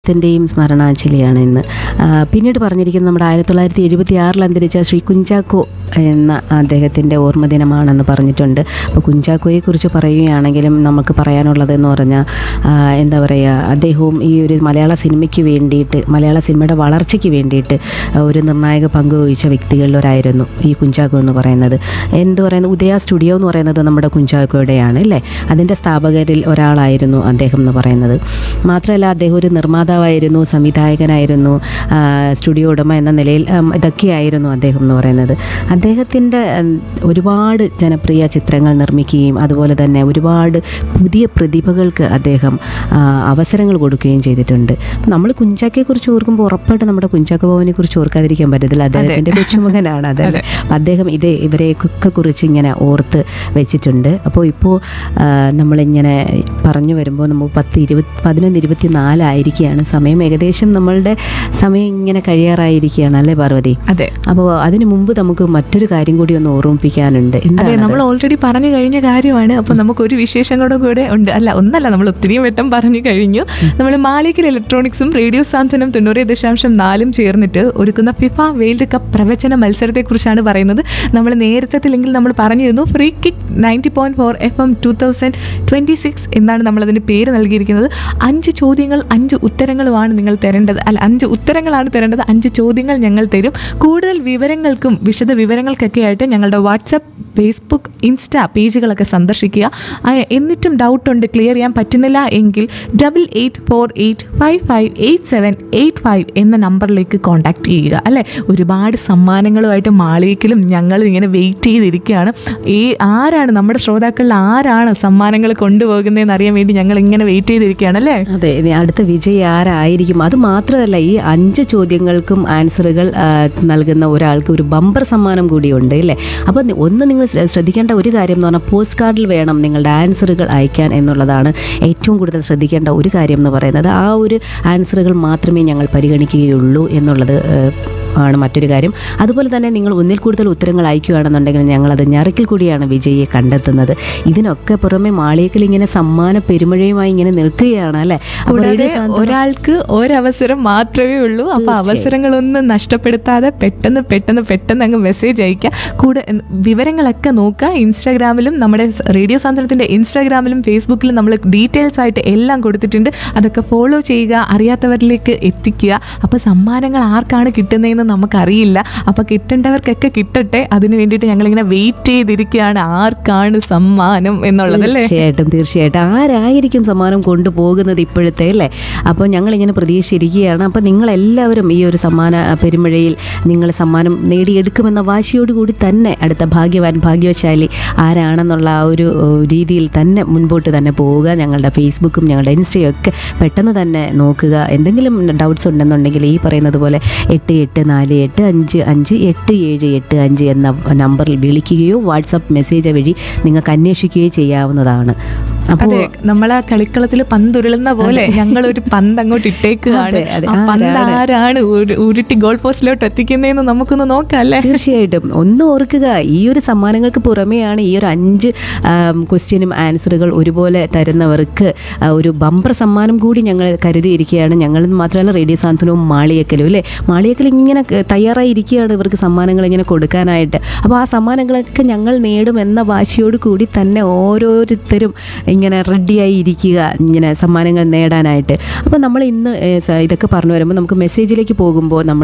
ത്തിൻ്റെയും സ്മരണാഞ്ജലിയാണ് ഇന്ന് ആ, പിന്നീട് പറഞ്ഞിരിക്കുന്നത് നമ്മുടെ ആയിരത്തി തൊള്ളായിരത്തി എഴുപത്തി ആറിൽ അന്തരിച്ച ശ്രീ കുഞ്ചാക്കോ എന്ന അദ്ദേഹത്തിൻ്റെ ഓർമ്മ ദിനമാണെന്ന് പറഞ്ഞിട്ടുണ്ട് അപ്പോൾ കുഞ്ചാക്കോയെക്കുറിച്ച് പറയുകയാണെങ്കിലും നമുക്ക് പറയാനുള്ളതെന്ന് പറഞ്ഞാൽ ആ, എന്താ പറയുക അദ്ദേഹവും ഈ ഒരു മലയാള സിനിമയ്ക്ക് വേണ്ടിയിട്ട് മലയാള സിനിമയുടെ വളർച്ചയ്ക്ക് വേണ്ടിയിട്ട് ഒരു നിർണായക പങ്ക് വഹിച്ച വ്യക്തികളിലൊരായിരുന്നു ഈ കുഞ്ചാക്കോ എന്ന് പറയുന്നത് എന്ത് പറയുന്നത് ഉദയ സ്റ്റുഡിയോ എന്ന് പറയുന്നത് നമ്മുടെ കുഞ്ചാക്കോയുടെയാണ് അല്ലേ അതിൻ്റെ സ്ഥാപകരിൽ ഒരാളായിരുന്നു അദ്ദേഹം എന്ന് പറയുന്നത് മാത്രമല്ല അദ്ദേഹം ഒരു നിർമ്മാതാവായിരുന്നു സംവിധായകനായിരുന്നു ആ, സ്റ്റുഡിയോ ഉടമ എന്ന നിലയിൽ ഉം, ഇതൊക്കെയായിരുന്നു അദ്ദേഹം എന്ന് പറയുന്നത് അദ്ദേഹത്തിൻ്റെ ഉം, ഒരുപാട് ജനപ്രിയ ചിത്രങ്ങൾ നിർമ്മിക്കുകയും അതുപോലെ തന്നെ ഒരുപാട് പുതിയ പ്രതിഭകൾക്ക് അദ്ദേഹം ആ, അവസരങ്ങൾ കൊടുക്കുകയും ചെയ്തിട്ടുണ്ട് അപ്പം നമ്മൾ കുഞ്ചാക്കയെക്കുറിച്ച് ഓർക്കുമ്പോൾ ഉറപ്പായിട്ട് നമ്മുടെ കുഞ്ചാക്കോ ഭവനെ കുറിച്ച് ഓർക്കാതിരിക്കാൻ പറ്റത്തില്ല അദ്ദേഹത്തിൻ്റെ കൊച്ചുമകനാണ് അതല്ലേ അപ്പം അദ്ദേഹം ഇത് ഇവരെയൊക്കെ കുറിച്ച് ഇങ്ങനെ ഓർത്ത് വെച്ചിട്ടുണ്ട് അപ്പോൾ ഇപ്പോൾ ആ, നമ്മളിങ്ങനെ പറഞ്ഞു വരുമ്പോൾ നമുക്ക് പത്ത് ഇരുപത് പതിനൊന്ന് ഇരുപത്തി നാലായിരിക്കുകയാണ് സമയം ഏകദേശം നമ്മളുടെ സമയം ഇങ്ങനെ കഴിയാറായിരിക്കുകയാണ് അല്ലേ പാർവതി അതെ അപ്പോൾ അതിനു മുമ്പ് നമുക്ക് മറ്റൊരു കാര്യം കൂടി ഒന്ന് ഓർമ്മിപ്പിക്കാനുണ്ട് അതെ എന്താണ് നമ്മൾ ഓൾറെഡി പറഞ്ഞു കഴിഞ്ഞ കാര്യമാണ് അപ്പൊ നമുക്ക് ഒരു വിശേഷങ്ങളും കൂടെ ഉണ്ട് അല്ല ഒന്നല്ല നമ്മൾ ഒത്തിരിയും വട്ടം പറഞ്ഞു കഴിഞ്ഞു നമ്മൾ മാളിക്കൽ ഇലക്ട്രോണിക്സും റേഡിയോ സാന്ത്വനം തൊണ്ണൂറ് ദശാംശം നാലും ചേർന്നിട്ട് ഒരുക്കുന്ന ഫിഫ വേൾഡ് കപ്പ് പ്രവചന മത്സരത്തെക്കുറിച്ചാണ് പറയുന്നത് നമ്മൾ നേരത്തെങ്കിൽ നമ്മൾ പറഞ്ഞിരുന്നു free kick ninety point four F M two thousand twenty six എന്നാണ് നമ്മൾ അതിന് പേര് നൽകിയിരിക്കുന്നത് അഞ്ച് ചോദ്യങ്ങൾ അഞ്ച് ഉത്തരങ്ങളുമാണ് നിങ്ങൾ തരേണ്ടത് അല്ല അഞ്ച് ഉത്തരങ്ങളാണ് തരേണ്ടത് അഞ്ച് ചോദ്യങ്ങൾ ഞങ്ങൾ തരും കൂടുതൽ വിവരങ്ങൾക്കും വിശദ വിവരങ്ങൾക്കൊക്കെ ആയിട്ട് ഞങ്ങളുടെ വാട്സപ്പ് ഫേസ്ബുക്ക് ഇൻസ്റ്റ പേജുകളൊക്കെ സന്ദർശിക്കുക ആ, എന്നിട്ടും ഡൗട്ട് ഉണ്ട് ക്ലിയർ ചെയ്യാൻ പറ്റുന്നില്ല എങ്കിൽ double eight four eight five five eight seven eight five എന്ന നമ്പറിലേക്ക് കോൺടാക്ട് ചെയ്യുക അല്ലേ ഒരുപാട് സമ്മാനങ്ങളുമായിട്ട് മാളികയിലും ഞങ്ങൾ ഇങ്ങനെ വെയിറ്റ് ചെയ്തിരിക്കുകയാണ് ഈ ആരാണ് നമ്മുടെ ശ്രോതാക്കളിൽ ആരാണ് സമ്മാനങ്ങൾ കൊണ്ടുപോകുന്നതെന്ന് അറിയാൻ വേണ്ടി ഞങ്ങൾ ഇങ്ങനെ വെയിറ്റ് ചെയ്തിരിക്കുകയാണ് അല്ലേ അതെ ഇനി അടുത്ത വിജയി ആരായിരിക്കും അത് മാത്രമല്ല ഈ അഞ്ച് ചോദ്യങ്ങൾക്കും ആൻസറുകൾ ആ, നൽകുന്ന ഒരാൾക്ക് ഒരു ബമ്പർ സമ്മാനം കൂടിയുണ്ട് അല്ലേ അപ്പോൾ നി- ഒന്ന് നിങ്ങൾ ശ്ര- ശ്രദ്ധിക്കേണ്ട ഒരു കാര്യം എന്ന് പറഞ്ഞാൽ പോസ്റ്റ് കാർഡിൽ വേണം നിങ്ങളുടെ ആൻസറുകൾ അയക്കാൻ എന്നുള്ളതാണ് ഏറ്റവും കൂടുതൽ ശ്രദ്ധിക്കേണ്ട ഒരു കാര്യം എന്ന് പറയുന്നത് ആ ഒരു ആൻസറുകൾ മാത്രമേ ഞങ്ങൾ പരിഗണിക്കുകയുള്ളൂ എന്നുള്ളത് ഏഹ്, ആണ് മറ്റൊരു കാര്യം അതുപോലെ തന്നെ നിങ്ങൾ ഒന്നിൽ കൂടുതൽ ഉത്തരങ്ങൾ അയക്കുകയാണെന്നുണ്ടെങ്കിൽ ഞങ്ങളത് ഞെറുക്കിൽ കൂടിയാണ് വിജയിയെ കണ്ടെത്തുന്നത് ഇതിനൊക്കെ പുറമെ മാളിയേക്കൽ ഇങ്ങനെ സമ്മാന പെരുമഴയുമായി ഇങ്ങനെ നിൽക്കുകയാണ് അല്ലേ അപ്പോൾ കൂടാതെ റേഡിയോ സാന്ത്വനം- ഒരാൾക്ക് ഒരവസരം മാത്രമേ ഉള്ളൂ അപ്പൊ അവസരങ്ങളൊന്നും നഷ്ടപ്പെടുത്താതെ പെട്ടെന്ന് പെട്ടെന്ന് പെട്ടെന്ന് അങ്ങ് മെസ്സേജ് അയക്കുക കൂടെ ഉം, വിവരങ്ങളൊക്കെ നോക്കുക ഇൻസ്റ്റാഗ്രാമിലും നമ്മുടെ സ- റേഡിയോ സാന്ത്വനത്തിന്റെ ഇൻസ്റ്റാഗ്രാമിലും ഫേസ്ബുക്കിലും നമ്മൾ ഡീറ്റെയിൽസ് ആയിട്ട് എല്ലാം കൊടുത്തിട്ടുണ്ട് അതൊക്കെ ഫോളോ ചെയ്യുക അറിയാത്തവരിലേക്ക് എത്തിക്കുക അപ്പൊ സമ്മാനങ്ങൾ ആർക്കാണ് കിട്ടുന്നതെന്ന് നമുക്കറിയില്ല അപ്പൊ കിട്ടേണ്ടവർക്കൊക്കെ കിട്ടട്ടെ അതിന് വേണ്ടിയിട്ട് ഞങ്ങളിങ്ങനെ വെയിറ്റ് ചെയ്തിരിക്കുകയാണ് ആർക്കാണ് സമ്മാനം എന്നുള്ളതല്ലേ തീർച്ചയായിട്ടും തീർച്ചയായിട്ടും ആരായിരിക്കും സമ്മാനം കൊണ്ടുപോകുന്നത് ഇപ്പോഴത്തെ അല്ലേ അപ്പോൾ ഞങ്ങളിങ്ങനെ പ്രതീക്ഷിച്ചിരിക്കുകയാണ് അപ്പോൾ നിങ്ങളെല്ലാവരും ഈ ഒരു സമ്മാന ആ, പെരുമഴയിൽ നിങ്ങൾ സമ്മാനം നേടിയെടുക്കുമെന്ന വാശിയോടുകൂടി തന്നെ അടുത്ത ഭാഗ്യവാൻ ഭാഗ്യവശാലി ആരാണെന്നുള്ള ആ ഒരു ഏ, രീതിയിൽ തന്നെ മുൻപോട്ട് തന്നെ പോവുക ഞങ്ങളുടെ ഫേസ്ബുക്കും ഞങ്ങളുടെ ഇൻസ്റ്റയും ഒക്കെ പെട്ടെന്ന് തന്നെ നോക്കുക എന്തെങ്കിലും ഡൗട്ട്സ് ഉണ്ടെന്നുണ്ടെങ്കിൽ ഈ പറയുന്നത് പോലെ എട്ട് എട്ട് നാല് എട്ട് അഞ്ച് അഞ്ച് എട്ട് ഏഴ് എട്ട് അഞ്ച് എന്ന നമ്പറിൽ വിളിക്കുകയോ വാട്സപ്പ് മെസ്സേജ് വഴി നിങ്ങൾക്ക് അന്വേഷിക്കുകയോ ചെയ്യാവുന്നതാണ് അപ്പോൾ അതെ നമ്മളെ കളിക്കളത്തിൽ പന്തുരുളുന്ന പോലെ ഞങ്ങൾ ഒരു പന്ത് അങ്ങോട്ട് ഇട്ടേക്കുകയാണ് അതെ, അതെ. ആ പന്ത് ആരാണ്? ആരാണ് ഉരു- ഉരുട്ടി ഗോൾ പോസ്റ്റിലോട്ട് എത്തിക്കുന്നതെന്ന് നമുക്കൊന്ന് നോക്കാം അല്ലേ തീർച്ചയായിട്ടും ഒന്ന് ഓർക്കുക ഈ ഒരു സമ്മാനങ്ങൾക്ക് പുറമെയാണ് ഈ ഒരു അഞ്ച് ക്വസ്റ്റ്യനും ആൻസറുകൾ ഒരുപോലെ തരുന്നവർക്ക് ആ, ഒരു ബമ്പർ സമ്മാനം കൂടി ഞങ്ങൾ കരുതിയിരിക്കുകയാണ് ഞങ്ങൾ മാത്രമല്ല റേഡിയോ സാന്ത്വനവും മാളിയക്കലും അല്ലേ മാളിയക്കൽ ഇങ്ങനെ ക- തയ്യാറായി ഇരിക്കുകയാണ് ഇവർക്ക് സമ്മാനങ്ങൾ ഇങ്ങനെ കൊടുക്കാനായിട്ട് അപ്പോൾ ആ സമ്മാനങ്ങളൊക്കെ ഞങ്ങൾ നേടും എന്ന വാശിയോട് കൂടി തന്നെ ഓരോരുത്തരും ഇങ്ങനെ റെഡിയായി ഇരിക്കുക ഇങ്ങനെ സമ്മാനങ്ങൾ നേടാനായിട്ട് അപ്പോൾ നമ്മൾ ഇന്ന് ഏ, സ- ഇതൊക്കെ പറഞ്ഞു വരുമ്പോൾ നമുക്ക് മെസ്സേജിലേക്ക് പോകുമ്പോൾ നമ്മൾ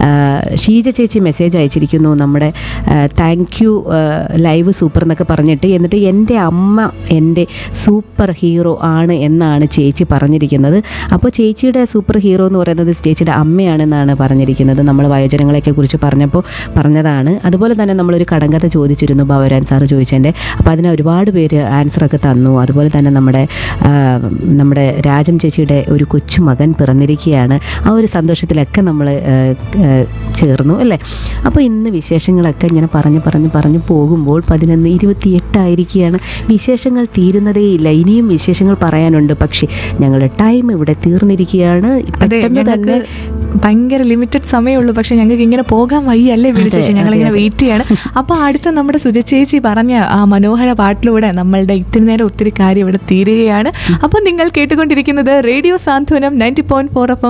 ഷീജ ചേച്ചി മെസ്സേജ് അയച്ചിരിക്കുന്നു നമ്മുടെ താങ്ക് യു ലൈവ് സൂപ്പർ എന്നൊക്കെ പറഞ്ഞിട്ട് എന്നിട്ട് എൻ്റെ അമ്മ എൻ്റെ സൂപ്പർ ഹീറോ ആണ് എന്നാണ് ചേച്ചി പറഞ്ഞിരിക്കുന്നത് അപ്പോൾ ചേച്ചിയുടെ സൂപ്പർ ഹീറോ എന്ന് പറയുന്നത് ചേച്ചിയുടെ അമ്മയാണെന്നാണ് പറഞ്ഞിരിക്കുന്നത് നമ്മൾ വയോജനങ്ങളെയൊക്കെ കുറിച്ച് പറഞ്ഞപ്പോൾ പറഞ്ഞതാണ് അതുപോലെ തന്നെ നമ്മളൊരു കടങ്കഥ ചോദിച്ചിരുന്നു ഭവരാൻ സാറ് ചോദിച്ചതിൻ്റെ അപ്പോൾ അതിന് ഒരുപാട് പേര് ആൻസറൊക്കെ തന്നു അതുപോലെ തന്നെ നമ്മുടെ ആ, നമ്മുടെ രാജം ചേച്ചിയുടെ ഒരു കൊച്ചു മകൻ പിറന്നിരിക്കുകയാണ് ആ ഒരു സന്തോഷത്തിലൊക്കെ നമ്മൾ ചേർന്നു അല്ലേ അപ്പോൾ ഇന്ന് വിശേഷങ്ങളൊക്കെ ഇങ്ങനെ പറഞ്ഞ് പറഞ്ഞ് പറഞ്ഞ് പോകുമ്പോൾ പതിനൊന്ന് ഇരുപത്തിയെട്ടായിരിക്കുകയാണ് വിശേഷങ്ങൾ തീരുന്നതേയില്ല ഇനിയും വിശേഷങ്ങൾ പറയാനുണ്ട് പക്ഷേ ഞങ്ങളുടെ ടൈം ഇവിടെ തീർന്നിരിക്കുകയാണ് അതെ പെട്ടെന്ന് തന്നെ ഞങ്ങൾക്ക് ഭയങ്കര ലിമിറ്റഡ് സമയമുള്ളൂ പക്ഷെ ഞങ്ങൾക്ക് ഇങ്ങനെ പോകാൻ വയ്യ അല്ലേ വിളിച്ചു അതെ, ഞങ്ങൾ ഇങ്ങനെ അതെ. വെയിറ്റ് ചെയ്യാണ് അപ്പൊ അടുത്ത നമ്മുടെ സുജചേച്ചി പറഞ്ഞ ആ മനോഹര പാട്ടിലൂടെ നമ്മളുടെ ഇത്തിരി നേരം ഒത്തിരി കാര്യം ഇവിടെ തീരുകയാണ് അപ്പൊ നിങ്ങൾ കേട്ടുകൊണ്ടിരിക്കുന്നത് radio Santhwanam ninety point four F